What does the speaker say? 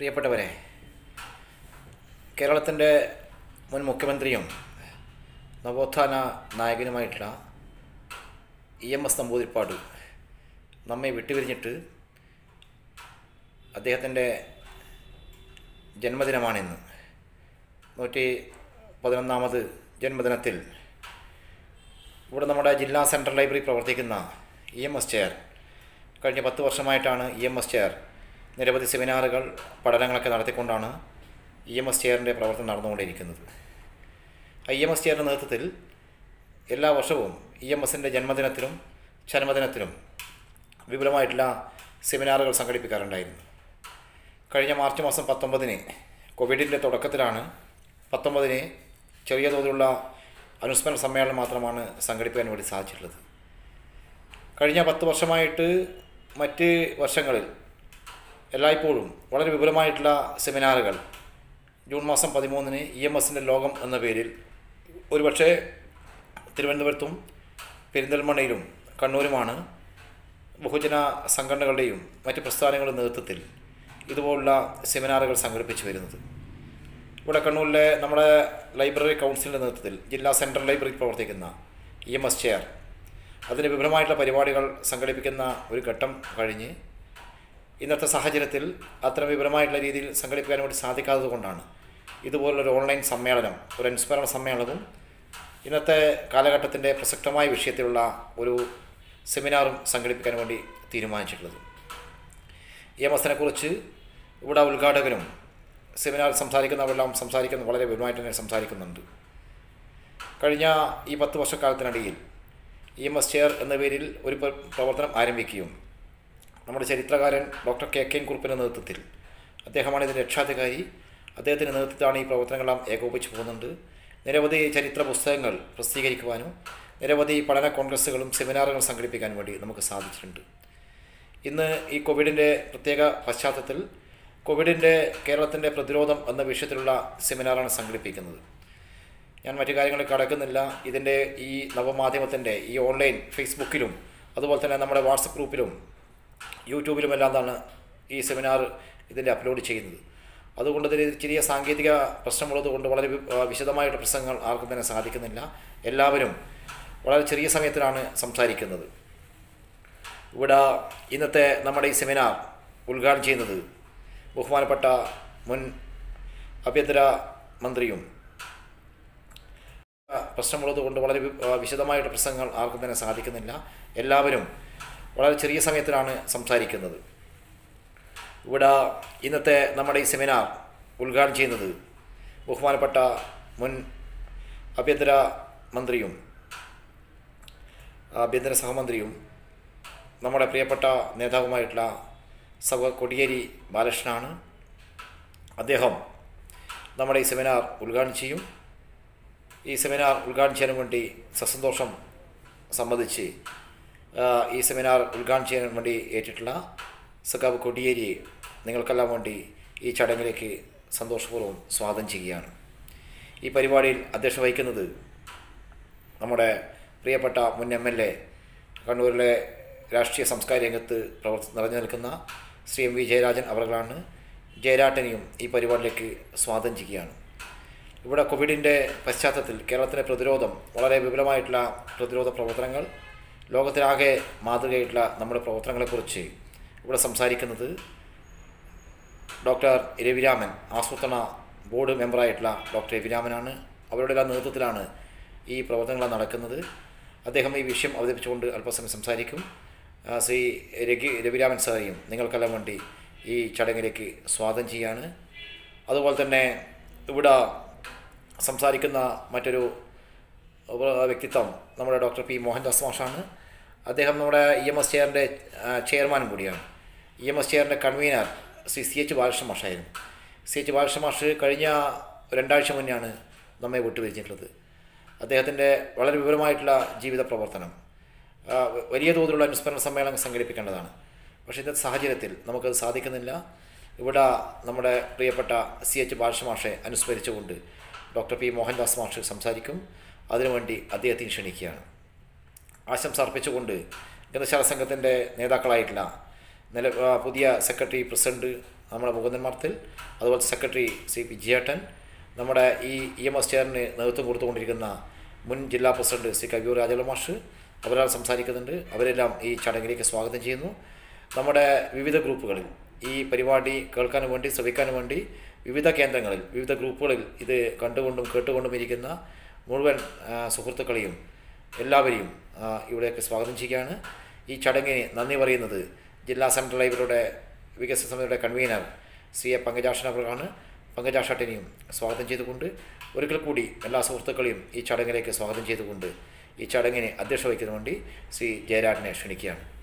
പ്രിയപ്പെട്ടവരെ കേരളത്തിൻ്റെ മുൻ മുഖ്യമന്ത്രിയും നവോത്ഥാന നായകനുമായിട്ടുള്ള ഇ എം എസ് നമ്പൂതിരിപ്പാട് നമ്മെ വിട്ടുപിരിഞ്ഞിട്ട് അദ്ദേഹത്തിൻ്റെ ജന്മദിനമാണിന്ന് നൂറ്റി പതിനൊന്നാമത് ജന്മദിനത്തിൽ ഇവിടെ നമ്മുടെ ജില്ലാ സെൻട്രൽ ലൈബ്രറി പ്രവർത്തിക്കുന്ന ഇ എം എസ് ചെയർ കഴിഞ്ഞ പത്ത് വർഷമായിട്ടാണ് ഇ എം എസ് ചെയർ നിരവധി സെമിനാറുകൾ പഠനങ്ങളൊക്കെ നടത്തിക്കൊണ്ടാണ് ഇ എം എസ് ചെയറിൻ്റെ പ്രവർത്തനം നടന്നുകൊണ്ടിരിക്കുന്നത് ഐ എം എസ് ചെയറിൻ്റെ നേതൃത്വത്തിൽ എല്ലാ വർഷവും ഇ എം എസിൻ്റെ ജന്മദിനത്തിലും ചരമദിനത്തിലും വിപുലമായിട്ടുള്ള സെമിനാറുകൾ സംഘടിപ്പിക്കാറുണ്ടായിരുന്നു കഴിഞ്ഞ മാർച്ച് മാസം പത്തൊമ്പതിന് കോവിഡിൻ്റെ തുടക്കത്തിലാണ് പത്തൊമ്പതിന് ചെറിയ തോതിലുള്ള അനുസ്മരണ സമ്മേളനം മാത്രമാണ് സംഘടിപ്പിക്കാൻ വേണ്ടി സാധിച്ചിട്ടുള്ളത് കഴിഞ്ഞ പത്ത് വർഷമായിട്ട് മറ്റ് വർഷങ്ങളിൽ എല്ലായ്പ്പോഴും വളരെ വിപുലമായിട്ടുള്ള സെമിനാറുകൾ ജൂൺ മാസം പതിമൂന്നിന് ഇ എം എസിൻ്റെ ലോകം എന്ന പേരിൽ ഒരുപക്ഷെ തിരുവനന്തപുരത്തും പെരിന്തൽമണ്ണയിലും കണ്ണൂരുമാണ് ബഹുജന സംഘടനകളുടെയും മറ്റ് പ്രസ്ഥാനങ്ങളുടെ നേതൃത്വത്തിൽ ഇതുപോലുള്ള സെമിനാറുകൾ സംഘടിപ്പിച്ചു വരുന്നത് ഇവിടെ കണ്ണൂരിലെ നമ്മുടെ ലൈബ്രറി കൗൺസിലിൻ്റെ നേതൃത്വത്തിൽ ജില്ലാ സെൻട്രൽ ലൈബ്രറി പ്രവർത്തിക്കുന്ന ഇ എം എസ് ചെയർ അതിന് വിപുലമായിട്ടുള്ള പരിപാടികൾ സംഘടിപ്പിക്കുന്ന ഒരു ഘട്ടം കഴിഞ്ഞ് ഇന്നത്തെ സാഹചര്യത്തിൽ അത്തരം വിപുലമായിട്ടുള്ള രീതിയിൽ സംഘടിപ്പിക്കാൻ വേണ്ടി സാധിക്കാത്തത് കൊണ്ടാണ് ഇതുപോലുള്ളൊരു ഓൺലൈൻ സമ്മേളനം ഒരു അനുസ്മരണ സമ്മേളനവും ഇന്നത്തെ കാലഘട്ടത്തിൻ്റെ പ്രസക്തമായ വിഷയത്തിലുള്ള ഒരു സെമിനാറും സംഘടിപ്പിക്കാൻ വേണ്ടി തീരുമാനിച്ചിട്ടുള്ളത് ഈ എം കുറിച്ച് ഇവിടെ ഉദ്ഘാടകനും സെമിനാർ സംസാരിക്കുന്നവരെല്ലാം സംസാരിക്കുന്ന വളരെ വിപുലമായിട്ട് തന്നെ സംസാരിക്കുന്നുണ്ട് കഴിഞ്ഞ ഈ പത്ത് വർഷക്കാലത്തിനിടയിൽ ഇ എം എസ് ചെയർ എന്ന പേരിൽ ഒരു പ്ര- പ്രവർത്തനം ആരംഭിക്കുകയും നമ്മുടെ ചരിത്രകാരൻ ഡോക്ടർ കെ കെ എൻ കുറുപ്പിൻ്റെ നേതൃത്വത്തിൽ അദ്ദേഹമാണ് ഇതിൻ്റെ രക്ഷാധികാരി അദ്ദേഹത്തിൻ്റെ നേതൃത്വത്തിലാണ് ഈ പ്രവർത്തനങ്ങളെല്ലാം ഏകോപിച്ച് പോകുന്നുണ്ട് നിരവധി ചരിത്ര പുസ്തകങ്ങൾ പ്രസിദ്ധീകരിക്കുവാനും നിരവധി പഠന കോൺഗ്രസ്സുകളും സെമിനാറുകളും സംഘടിപ്പിക്കാൻ വേണ്ടി നമുക്ക് സാധിച്ചിട്ടുണ്ട് ഇന്ന് ഈ കോവിഡിൻ്റെ പ്രത്യേക പശ്ചാത്തലത്തിൽ കോവിഡിൻ്റെ കേരളത്തിൻ്റെ പ്രതിരോധം എന്ന വിഷയത്തിലുള്ള സെമിനാറാണ് സംഘടിപ്പിക്കുന്നത് ഞാൻ മറ്റു കാര്യങ്ങളിൽ കടക്കുന്നില്ല ഇതിൻ്റെ ഈ നവമാധ്യമത്തിൻ്റെ ഈ ഓൺലൈൻ ഫേസ്ബുക്കിലും അതുപോലെ തന്നെ നമ്മുടെ വാട്സപ്പ് ഗ്രൂപ്പിലും യൂട്യൂബിലുമെല്ലാം ആണ് ഈ സെമിനാർ ഇതിൻ്റെ അപ്ലോഡ് ചെയ്യുന്നത് അതുകൊണ്ട് ഇതിൽ ചെറിയ സാങ്കേതിക പ്രശ്നമുള്ളത് കൊണ്ട് വളരെ വി- ആ, വിശദമായിട്ട് പ്രസംഗങ്ങൾ ആർക്കും തന്നെ സാധിക്കുന്നില്ല എല്ലാവരും വളരെ ചെറിയ സമയത്തിലാണ് സംസാരിക്കുന്നത് ഇവിടെ ഇന്നത്തെ നമ്മുടെ ഈ സെമിനാർ ഉദ്ഘാടനം ചെയ്യുന്നത് ബഹുമാനപ്പെട്ട മുൻ ആഭ്യന്തര മന്ത്രിയും ആ, പ്രശ്നമുള്ളത് കൊണ്ട് വളരെ വി- ആ, വിശദമായിട്ട് പ്രസംഗങ്ങൾ ആർക്കും തന്നെ സാധിക്കുന്നില്ല എല്ലാവരും വളരെ ചെറിയ സമയത്തിലാണ് സംസാരിക്കുന്നത് ഇവിടെ ഇന്നത്തെ നമ്മുടെ ഈ സെമിനാർ ഉദ്ഘാടനം ചെയ്യുന്നത് ബഹുമാനപ്പെട്ട മുൻ ആഭ്യന്തര മന്ത്രിയും ആഭ്യന്തര സഹമന്ത്രിയും നമ്മുടെ പ്രിയപ്പെട്ട നേതാവുമായിട്ടുള്ള സവ കൊടിയേരി ബാലകൃഷ്ണനാണ് അദ്ദേഹം നമ്മുടെ ഈ സെമിനാർ ഉദ്ഘാടനം ചെയ്യും ഈ സെമിനാർ ഉദ്ഘാടനം ചെയ്യാൻ വേണ്ടി സസന്തോഷം സംബന്ധിച്ച് ആ, ഈ സെമിനാർ ഉദ്ഘാടനം ചെയ്യാൻ വേണ്ടി ഏറ്റിട്ടുള്ള സഖാവ് കൊടിയേരിയെ നിങ്ങൾക്കെല്ലാം വേണ്ടി ഈ ചടങ്ങിലേക്ക് സന്തോഷപൂർവ്വം സ്വാഗതം ചെയ്യുകയാണ് ഈ പരിപാടിയിൽ അധ്യക്ഷ വഹിക്കുന്നത് നമ്മുടെ പ്രിയപ്പെട്ട മുൻ എം എൽ എ കണ്ണൂരിലെ രാഷ്ട്രീയ സംസ്കാര രംഗത്ത് പ്രവർത്തി നിറഞ്ഞു നിൽക്കുന്ന ശ്രീ എം വി ജയരാജൻ അവர்களാണ് ജയരാട്ടനെയും ഈ പരിപാടിയിലേക്ക് സ്വാഗതം ചെയ്യുകയാണ് ഇവിടെ കോവിഡിൻ്റെ പശ്ചാത്തലത്തിൽ കേരളത്തിലെ പ്രതിരോധം വളരെ വിപുലമായിട്ടുള്ള പ്രതിരോധ പ്രവർത്തനങ്ങൾ ലോകത്തിലാകെ മാതൃകയായിട്ടുള്ള നമ്മുടെ പ്രവർത്തനങ്ങളെക്കുറിച്ച് ഇവിടെ സംസാരിക്കുന്നത് ഡോക്ടർ രവിരാമൻ ആസൂത്രണ ബോർഡ് മെമ്പറായിട്ടുള്ള ഡോക്ടർ രവിരാമനാണ് അവരുടെ എല്ലാം നേതൃത്വത്തിലാണ് ഈ പ്രവർത്തനങ്ങൾ നടക്കുന്നത് അദ്ദേഹം ഈ വിഷയം അവതരിപ്പിച്ചുകൊണ്ട് അല്പസമയം സംസാരിക്കും ആ, ശ്രീ രവി രവിരാമൻ സാറിയും നിങ്ങൾക്കെല്ലാം വേണ്ടി ഈ ചടങ്ങിലേക്ക് സ്വാഗതം ചെയ്യാണ് അതുപോലെ തന്നെ ഇവിടെ സംസാരിക്കുന്ന മറ്റൊരു ഉപ- വ്യക്തിത്വം നമ്മുടെ ഡോക്ടർ പി മോഹൻദാസ് മാഷാണ് അദ്ദേഹം നമ്മുടെ ഇ എം എസ് ചെയറിൻ്റെ ചെയർമാനും കൂടിയാണ് ഇ എം എസ് ചെയറിൻ്റെ convener Shri C H Balakrishna മാഷായിരുന്നു സി എച്ച് ബാലകൃഷ്ണ മാഷ് കഴിഞ്ഞ രണ്ടാഴ്ച മുന്നെയാണ് നമ്മെ വിട്ടുപിരിഞ്ഞിട്ടുള്ളത് അദ്ദേഹത്തിൻ്റെ വളരെ വിപുലമായിട്ടുള്ള ജീവിത പ്രവർത്തനം ആ, വ- വലിയ തോതിലുള്ള അനുസ്മരണ സമ്മേളനം സംഘടിപ്പിക്കേണ്ടതാണ് പക്ഷേ ഇന്നത്തെ സാഹചര്യത്തിൽ നമുക്കത് സാധിക്കുന്നില്ല ഇവിടെ നമ്മുടെ പ്രിയപ്പെട്ട സി എച്ച് ബാലകൃഷ്ണ മാഷെ അനുസ്മരിച്ചുകൊണ്ട് ഡോക്ടർ പി മോഹൻദാസ് മാഷ് സംസാരിക്കും അതിനുവേണ്ടി അദ്ദേഹത്തിന് ക്ഷണിക്കുകയാണ് ആശംസ അർപ്പിച്ചുകൊണ്ട് ഗ്രന്ഥശാല സംഘത്തിൻ്റെ നേതാക്കളായിട്ടുള്ള നില ആ, പുതിയ സെക്രട്ടറി പ്രസിഡന്റ് നമ്മുടെ മുകുന്ദൻ മർത്തിൽ അതുപോലെ സെക്രട്ടറി സി പി ജിയേട്ടൻ നമ്മുടെ ഈ ഇ എം എസ് ചെയറിന് നേതൃത്വം കൊടുത്തുകൊണ്ടിരിക്കുന്ന മുൻ ജില്ലാ പ്രസിഡന്റ് സി കവിയൂർ രാജകുല മാഷ് അവരാൾ സംസാരിക്കുന്നുണ്ട് അവരെല്ലാം ഈ ചടങ്ങിലേക്ക് സ്വാഗതം ചെയ്യുന്നു നമ്മുടെ വിവിധ ഗ്രൂപ്പുകളിൽ ഈ പരിപാടി കേൾക്കാൻ വേണ്ടി ശ്രവിക്കാൻ വേണ്ടി വിവിധ കേന്ദ്രങ്ങളിൽ വിവിധ ഗ്രൂപ്പുകളിൽ ഇത് കണ്ടുകൊണ്ടും കേട്ടുകൊണ്ടും ഇരിക്കുന്ന മുഴുവൻ ആ, സുഹൃത്തുക്കളെയും എല്ലാവരെയും ആ, ഇവിടേക്ക് സ്വാഗതം ചെയ്യുകയാണ് ഈ ചടങ്ങിന് നന്ദി പറയുന്നത് ജില്ലാ സെൻട്രൽ ലൈബ്രറിയുടെ വികസന സമിതിയുടെ കൺവീനർ സി എ പങ്കജാഷൻ അവരാണ് പങ്കജാഷട്ടിനെയും സ്വാഗതം ചെയ്തുകൊണ്ട് ഒരിക്കൽ കൂടി എല്ലാ സുഹൃത്തുക്കളെയും ഈ ചടങ്ങിലേക്ക് സ്വാഗതം ചെയ്തുകൊണ്ട് ഈ ചടങ്ങിന് അധ്യക്ഷ വഹിക്കുന്നതിന് വേണ്ടി ശ്രീ ജയരാജനെ ക്ഷണിക്കുകയാണ്